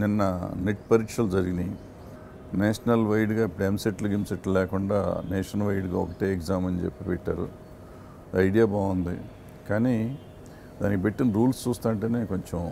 నిన్న నెట్ పరీక్షలు జరిగినాయి నేషనల్ వైడ్గా ఇప్పుడు ఎంసెట్లు గిమ్సెట్లు లేకుండా నేషన్ వైడ్గా ఒకటే ఎగ్జామ్ అని చెప్పి పెట్టారు ఐడియా బాగుంది కానీ దానికి పెట్టిన రూల్స్ చూస్తుంటేనే కొంచెం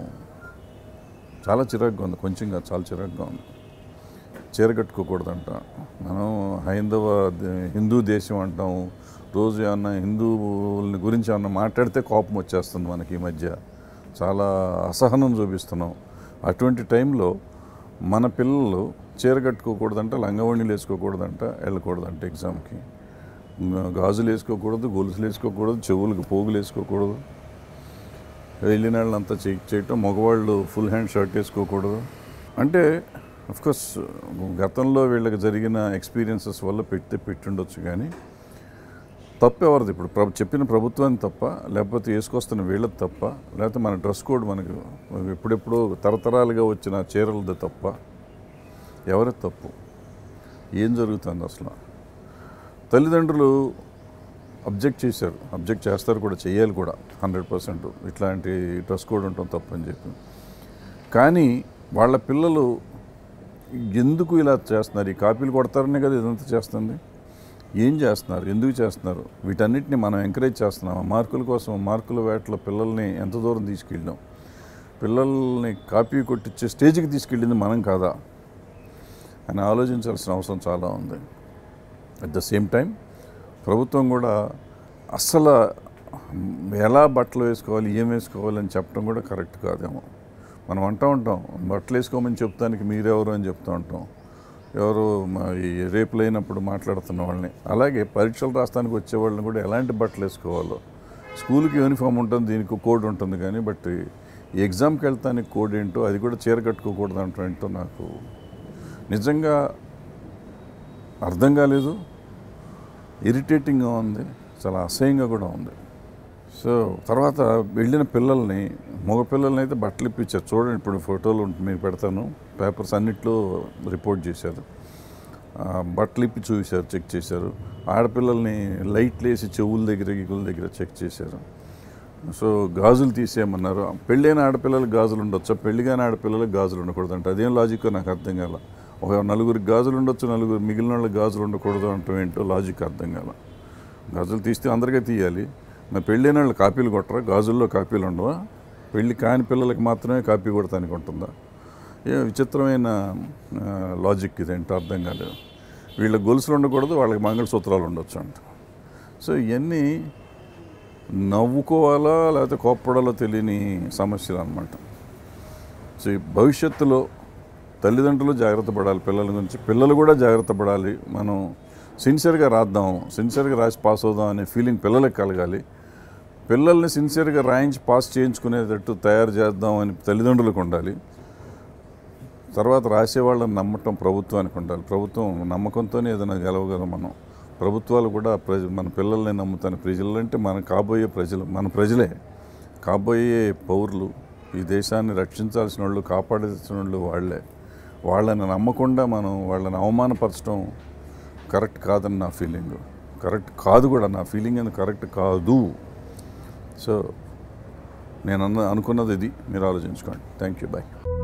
చాలా చిరాగ్గా ఉంది కొంచెం కాదు చాలా చిరాగ్గా ఉంది చీర కట్టుకోకూడదంట మనం హైందవ ద- హిందూ దేశం అంటాం రోజు ఏమన్నా హిందువుల గురించి ఏమన్నా మాట్లాడితే కోపం వచ్చేస్తుంది మనకి ఈ మధ్య చాలా అసహనం చూపిస్తున్నాం అటువంటి టైంలో మన పిల్లలు చీర కట్టుకోకూడదంట లంగవణిలు వేసుకోకూడదంట వెళ్ళకూడదంట ఎగ్జామ్కి గాజులు వేసుకోకూడదు గొలుసులు వేసుకోకూడదు చెవులకు పోగులు వేసుకోకూడదు వెళ్ళిన వాళ్ళంతా చెక్ చేయటం మగవాళ్ళు ఫుల్ హ్యాండ్ షర్ట్ వేసుకోకూడదు అంటే కోర్స్ గతంలో వీళ్ళకి జరిగిన ఎక్స్పీరియన్సెస్ వల్ల పెడితే పెట్టుండొచ్చు కానీ తప్పు ఎవరిది ఇప్పుడు ప్రభు చెప్పిన ప్రభుత్వాన్ని తప్ప లేకపోతే వేసుకొస్తున్న వీళ్ళది తప్ప లేకపోతే మన డ్రెస్ కోడ్ మనకు ఎప్పుడెప్పుడో తరతరాలుగా వచ్చిన చీరలది తప్ప ఎవరి తప్పు ఏం జరుగుతుంది అసలు తల్లిదండ్రులు అబ్జెక్ట్ చేశారు అబ్జెక్ట్ చేస్తారు కూడా చేయాలి కూడా హండ్రెడ్ పర్సెంట్ ఇట్లాంటి డ్రెస్ కోడ్ ఉండటం తప్పని చెప్పి కానీ వాళ్ళ పిల్లలు ఎందుకు ఇలా చేస్తున్నారు ఈ కాపీలు కొడతారనే కదా ఇదంతా చేస్తుంది ఏం చేస్తున్నారు ఎందుకు చేస్తున్నారు వీటన్నిటిని మనం ఎంకరేజ్ చేస్తున్నాం మార్కుల కోసం మార్కుల వేటలో పిల్లల్ని ఎంత దూరం తీసుకెళ్ళాం పిల్లల్ని కాపీ కొట్టించే స్టేజ్కి తీసుకెళ్ళింది మనం కాదా అని ఆలోచించాల్సిన అవసరం చాలా ఉంది అట్ ద సేమ్ టైం ప్రభుత్వం కూడా అస్సలు ఎలా బట్టలు వేసుకోవాలి ఏం వేసుకోవాలి అని చెప్పడం కూడా కరెక్ట్ కాదేమో మనం అంటూ ఉంటాం బట్టలు వేసుకోమని చెప్తానికి మీరెవరు అని చెప్తూ ఉంటాం ఎవరు మా ఈ రేపులు అయినప్పుడు మాట్లాడుతున్న వాళ్ళని అలాగే పరీక్షలు రాస్తానికి వచ్చే వాళ్ళని కూడా ఎలాంటి బట్టలు వేసుకోవాలో స్కూల్కి యూనిఫామ్ ఉంటుంది దీనికి కోడ్ ఉంటుంది కానీ బట్ ఈ ఎగ్జామ్కి వెళ్తానికి కోడ్ ఏంటో అది కూడా చీర కట్టుకోకూడదు అంటూ ఏంటో నాకు నిజంగా అర్థం కాలేదు ఇరిటేటింగ్గా ఉంది చాలా అసహ్యంగా కూడా ఉంది సో తర్వాత వెళ్ళిన పిల్లల్ని మగ పిల్లల్ని అయితే బట్టలు ఇప్పించారు చూడండి ఇప్పుడు ఫోటోలు ఉంటే మీకు పెడతాను పేపర్స్ అన్నిట్లో రిపోర్ట్ చేశారు ఆ, బట్టలు ఇప్పి చూశారు చెక్ చేశారు ఆడపిల్లల్ని లైట్లు వేసి చెవుల దగ్గర గిగుల దగ్గర చెక్ చేశారు సో గాజులు తీసేయమన్నారు పెళ్ళైన ఆడపిల్లలకు గాజులు ఉండొచ్చా పెళ్లి కాని ఆడపిల్లలకు గాజులు ఉండకూడదు అంటే అదేం లాజిక్ నాకు అర్థం కాల ఒక నలుగురికి గాజులు ఉండొచ్చు నలుగురు మిగిలిన వాళ్ళకి గాజులు ఉండకూడదు అంటూ ఏంటో లాజిక్ అర్థం కాల గాజులు తీస్తే అందరికీ తీయాలి మరి పెళ్ళైన వాళ్ళు కాపీలు కొట్టరా గాజుల్లో కాపీలు ఉండవా పెళ్ళి కాని పిల్లలకి మాత్రమే కాపీ కొడతానికి ఉంటుందా ఏ విచిత్రమైన ఆ, లాజిక్ ఇదేంటో అర్థం కాలేదు వీళ్ళ గొలుసులు ఉండకూడదు వాళ్ళకి మంగళసూత్రాలు ఉండొచ్చు అంట సో ఇవన్నీ నవ్వుకోవాలా లేకపోతే కోప్పడాలో తెలియని సమస్యలు అనమాట సో ఈ భవిష్యత్తులో తల్లిదండ్రులు జాగ్రత్త పడాలి పిల్లల గురించి పిల్లలు కూడా జాగ్రత్త పడాలి మనం సిన్సియర్గా రాద్దాం సిన్సియర్గా రాసి పాస్ అవుదాం అనే ఫీలింగ్ పిల్లలకు కలగాలి పిల్లల్ని సిన్సియర్గా రాయించి పాస్ చేయించుకునేటట్టు తయారు చేద్దాం అని తల్లిదండ్రులకు ఉండాలి తర్వాత రాసే వాళ్ళని నమ్మటం ప్రభుత్వానికి ఉండాలి ప్రభుత్వం నమ్మకంతోనే ఏదైనా గెలవగలం మనం ప్రభుత్వాలు కూడా ప్రజ మన పిల్లల్ని నమ్ముతాను ప్రజలు అంటే మన కాబోయే ప్రజలు మన ప్రజలే కాబోయే పౌరులు ఈ దేశాన్ని రక్షించాల్సిన వాళ్ళు కాపాడాల్సిన వాళ్ళు వాళ్ళే వాళ్ళని నమ్మకుండా మనం వాళ్ళని అవమానపరచడం కరెక్ట్ కాదని నా ఫీలింగ్ కరెక్ట్ కాదు కూడా నా ఫీలింగ్ అని కరెక్ట్ కాదు సో నేను అన్న అనుకున్నది ఇది మీరు ఆలోచించుకోండి థ్యాంక్ యూ బాయ్